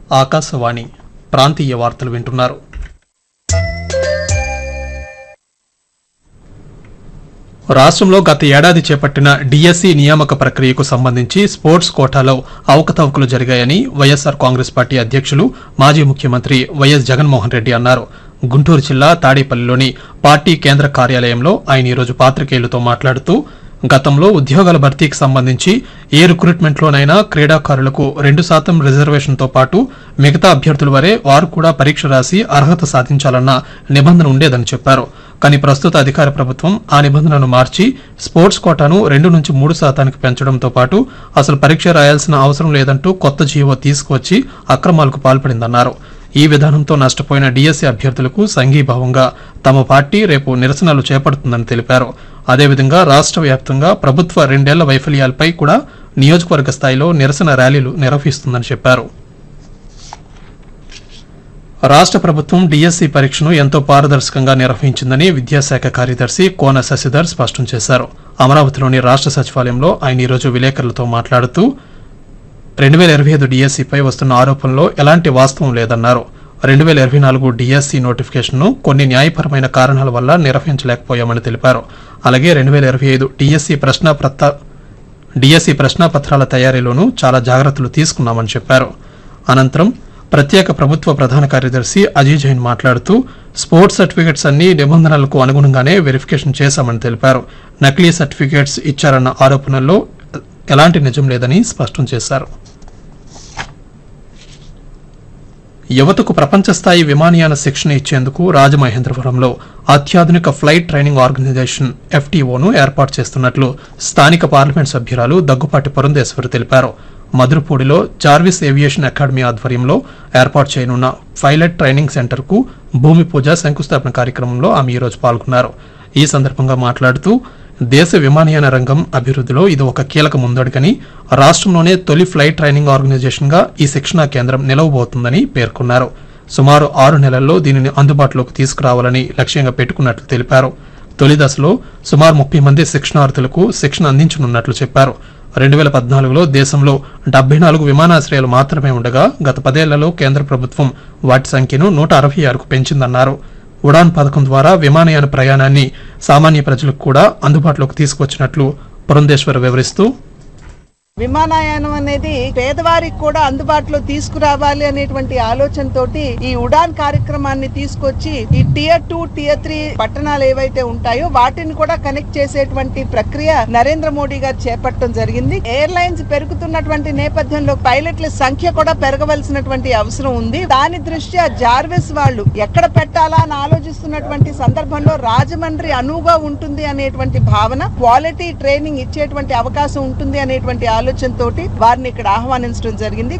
ఆకాశవాణి ప్రాంతీయ వార్తలు వింటున్నారు రాష్ట్రంలో గత ఏడాది చేపట్టిన డిఎస్సి నియామక ప్రక్రియకు సంబంధించి స్పోర్ట్స్ కోటాలో అవకతవకలు జరిగాయని వైఎస్సార్ కాంగ్రెస్ పార్టీ అధ్యక్షులు మాజీ ముఖ్యమంత్రి వైఎస్ జగన్మోహన్ రెడ్డి అన్నారు గుంటూరు జిల్లా తాడేపల్లిలోని పార్టీ కేంద్ర కార్యాలయంలో ఆయన ఈరోజు పాత్రికేయులతో మాట్లాడుతూ గతంలో ఉద్యోగాల భర్తీకి సంబంధించి ఏ రిక్రూట్మెంట్లోనైనా క్రీడాకారులకు రెండు శాతం రిజర్వేషన్తో పాటు మిగతా అభ్యర్థుల వరే వారు కూడా పరీక్ష రాసి అర్హత సాధించాలన్న నిబంధన ఉండేదని చెప్పారు కానీ ప్రస్తుత అధికార ప్రభుత్వం ఆ నిబంధనను మార్చి స్పోర్ట్స్ కోటాను రెండు నుంచి మూడు శాతానికి పెంచడంతో పాటు అసలు పరీక్ష రాయాల్సిన అవసరం లేదంటూ కొత్త జీవో తీసుకువచ్చి అక్రమాలకు పాల్పడిందన్నారు ఈ విధానంతో నష్టపోయిన డిఎస్సీ అభ్యర్థులకు సంఘీభావంగా తమ పార్టీ రేపు నిరసనలు చేపడుతుందని తెలిపారు అదేవిధంగా రాష్ట్ర వ్యాప్తంగా ప్రభుత్వ రెండేళ్ల వైఫల్యాలపై కూడా నియోజకవర్గ స్థాయిలో నిరసన ర్యాలీలు నిర్వహిస్తుందని చెప్పారు రాష్ట్ర ప్రభుత్వం డిఎస్సి పరీక్షను ఎంతో పారదర్శకంగా నిర్వహించిందని విద్యాశాఖ కార్యదర్శి కోన శశిధర్ స్పష్టం చేశారు అమరావతిలోని రాష్ట్ర సచివాలయంలో ఆయన ఈరోజు విలేకరులతో మాట్లాడుతూ రెండు వేల ఇరవై ఐదు డిఎస్సిపై వస్తున్న ఆరోపణలో ఎలాంటి వాస్తవం లేదన్నారు రెండు వేల ఇరవై నాలుగు డిఎస్సి నోటిఫికేషన్ను కొన్ని న్యాయపరమైన కారణాల వల్ల నిర్వహించలేకపోయామని తెలిపారు అలాగే రెండు వేల ఇరవై ఐదు డిఎస్సి ప్రశ్నపత్ర డిఎస్సి ప్రశ్నాపత్రాల తయారీలోనూ చాలా జాగ్రత్తలు తీసుకున్నామని చెప్పారు అనంతరం ప్రత్యేక ప్రభుత్వ ప్రధాన కార్యదర్శి అజయ్ జైన్ మాట్లాడుతూ స్పోర్ట్స్ సర్టిఫికెట్స్ అన్ని నిబంధనలకు అనుగుణంగానే వెరిఫికేషన్ చేశామని తెలిపారు నకిలీ సర్టిఫికెట్స్ ఇచ్చారన్న ఆరోపణల్లో ఎలాంటి నిజం లేదని స్పష్టం చేశారు యువతకు ప్రపంచ స్థాయి విమానయాన శిక్షణ ఇచ్చేందుకు రాజమహేంద్రవరంలో అత్యాధునిక ఫ్లైట్ ట్రైనింగ్ ఆర్గనైజేషన్ ఎఫ్టీఓను ఏర్పాటు చేస్తున్నట్లు స్థానిక పార్లమెంట్ సభ్యురాలు దగ్గుపాటి పురంధేశ్వరి తెలిపారు మధురపూడిలో జార్విస్ ఏవియేషన్ అకాడమీ ఆధ్వర్యంలో ఏర్పాటు చేయనున్న పైలట్ ట్రైనింగ్ సెంటర్కు భూమి పూజ శంకుస్థాపన కార్యక్రమంలో ఆమె ఈరోజు పాల్గొన్నారు ఈ సందర్భంగా మాట్లాడుతూ దేశ విమానయాన రంగం అభివృద్ధిలో ఇది ఒక కీలక ముందడుగని రాష్ట్రంలోనే తొలి ఫ్లైట్ ట్రైనింగ్ ఆర్గనైజేషన్ గా ఈ శిక్షణా కేంద్రం నిలవబోతుందని పేర్కొన్నారు సుమారు ఆరు నెలల్లో దీనిని అందుబాటులోకి తీసుకురావాలని లక్ష్యంగా పెట్టుకున్నట్లు తెలిపారు తొలి దశలో సుమారు ముప్పై మంది శిక్షణార్థులకు శిక్షణ అందించనున్నట్లు చెప్పారు రెండు వేల పద్నాలుగులో దేశంలో డెబ్బై నాలుగు విమానాశ్రయాలు మాత్రమే ఉండగా గత పదేళ్లలో కేంద్ర ప్రభుత్వం వాటి సంఖ్యను నూట అరవై ఆరుకు పెంచిందన్నారు ఉడాన్ పథకం ద్వారా విమానయాన ప్రయాణాన్ని సామాన్య ప్రజలకు కూడా అందుబాటులోకి తీసుకొచ్చినట్లు పురంధేశ్వర్ వివరిస్తూ విమానయానం అనేది పేదవారికి కూడా అందుబాటులో తీసుకురావాలి అనేటువంటి ఆలోచనతోటి ఈ ఉడాన్ కార్యక్రమాన్ని తీసుకొచ్చి ఈ టియర్ టూ టియర్ త్రీ పట్టణాలు ఏవైతే ఉంటాయో వాటిని కూడా కనెక్ట్ చేసేటువంటి ప్రక్రియ నరేంద్ర మోడీ గారు చేపట్టడం జరిగింది ఎయిర్లైన్స్ పెరుగుతున్నటువంటి నేపథ్యంలో పైలట్ల సంఖ్య కూడా పెరగవలసినటువంటి అవసరం ఉంది దాని దృష్ట్యా జార్విస్ వాళ్ళు ఎక్కడ పెట్టాలా అని ఆలోచిస్తున్నటువంటి సందర్భంలో రాజమండ్రి అనువుగా ఉంటుంది అనేటువంటి భావన క్వాలిటీ ట్రైనింగ్ ఇచ్చేటువంటి అవకాశం ఉంటుంది అనేటువంటి ఆలోచనతో వారిని ఇక్కడ ఆహ్వానించడం జరిగింది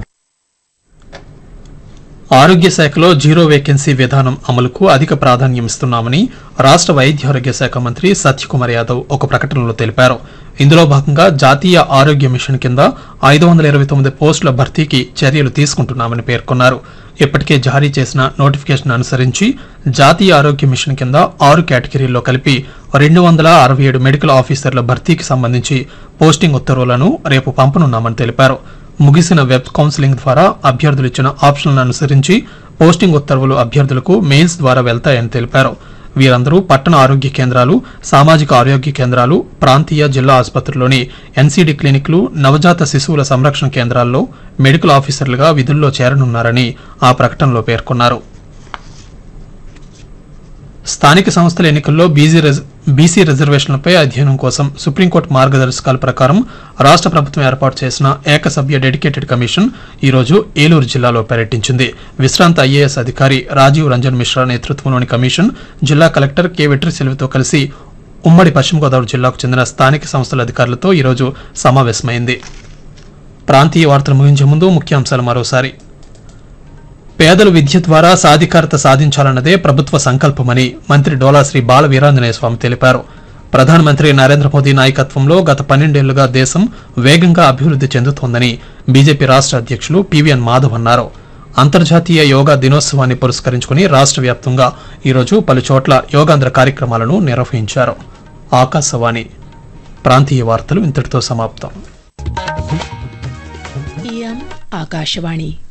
ఆరోగ్య శాఖలో జీరో వేకెన్సీ విధానం అమలుకు అధిక ప్రాధాన్యం ఇస్తున్నామని రాష్ట్ర వైద్య ఆరోగ్య శాఖ మంత్రి సత్యకుమార్ యాదవ్ ఒక ప్రకటనలో తెలిపారు ఇందులో భాగంగా జాతీయ ఆరోగ్య మిషన్ కింద ఐదు వందల ఇరవై తొమ్మిది పోస్టుల భర్తీకి చర్యలు తీసుకుంటున్నామని పేర్కొన్నారు ఇప్పటికే జారీ చేసిన నోటిఫికేషన్ అనుసరించి జాతీయ ఆరోగ్య మిషన్ కింద ఆరు కేటగిరీల్లో కలిపి రెండు వందల అరవై ఏడు మెడికల్ ఆఫీసర్ల భర్తీకి సంబంధించి పోస్టింగ్ ఉత్తర్వులను రేపు పంపనున్నామని తెలిపారు ముగిసిన వెబ్ కౌన్సిలింగ్ ద్వారా అభ్యర్థులు ఇచ్చిన ఆప్షన్లను అనుసరించి పోస్టింగ్ ఉత్తర్వులు అభ్యర్థులకు మెయిల్స్ ద్వారా వెళ్తాయని తెలిపారు వీరందరూ పట్టణ ఆరోగ్య కేంద్రాలు సామాజిక ఆరోగ్య కేంద్రాలు ప్రాంతీయ జిల్లా ఆసుపత్రుల్లోని ఎన్సీడీ క్లినిక్లు నవజాత శిశువుల సంరక్షణ కేంద్రాల్లో మెడికల్ ఆఫీసర్లుగా విధుల్లో చేరనున్నారని ఆ ప్రకటనలో పేర్కొన్నారు స్థానిక సంస్థల ఎన్నికల్లో బీసీ రిజ- బీసీ రిజర్వేషన్లపై అధ్యయనం కోసం సుప్రీంకోర్టు మార్గదర్శకాల ప్రకారం రాష్ట్ర ప్రభుత్వం ఏర్పాటు చేసిన ఏకసభ్య డెడికేటెడ్ కమిషన్ ఈ రోజు ఏలూరు జిల్లాలో పర్యటించింది విశ్రాంత ఐఏఎస్ అధికారి రాజీవ్ రంజన్ మిశ్రా నేతృత్వంలోని కమిషన్ జిల్లా కలెక్టర్ కె వెట్రి సెల్వితో కలిసి ఉమ్మడి పశ్చిమ గోదావరి జిల్లాకు చెందిన స్థానిక సంస్థల అధికారులతో ఈరోజు సమావేశమైంది ప్రాంతీయ వార్తలు ముగించే ముందు ముఖ్యాంశాలు మరోసారి పేదలు విద్య ద్వారా సాధికారత సాధించాలన్నదే ప్రభుత్వ సంకల్పమని మంత్రి డోలా శ్రీ బాల వీరాంజనేయ స్వామి తెలిపారు ప్రధానమంత్రి నరేంద్ర మోదీ నాయకత్వంలో గత పన్నెండేళ్లుగా దేశం వేగంగా అభివృద్ధి చెందుతోందని బీజేపీ రాష్ట్ర అధ్యక్షులు పివిఎన్ మాధవ్ అన్నారు అంతర్జాతీయ యోగా దినోత్సవాన్ని పురస్కరించుకుని రాష్ట్ర వ్యాప్తంగా ఈరోజు పలు చోట్ల యోగాంధ్ర కార్యక్రమాలను నిర్వహించారు ఆకాశవాణి ప్రాంతీయ వార్తలు ఇంతటితో సమాప్తం इयम् आकाशवाणी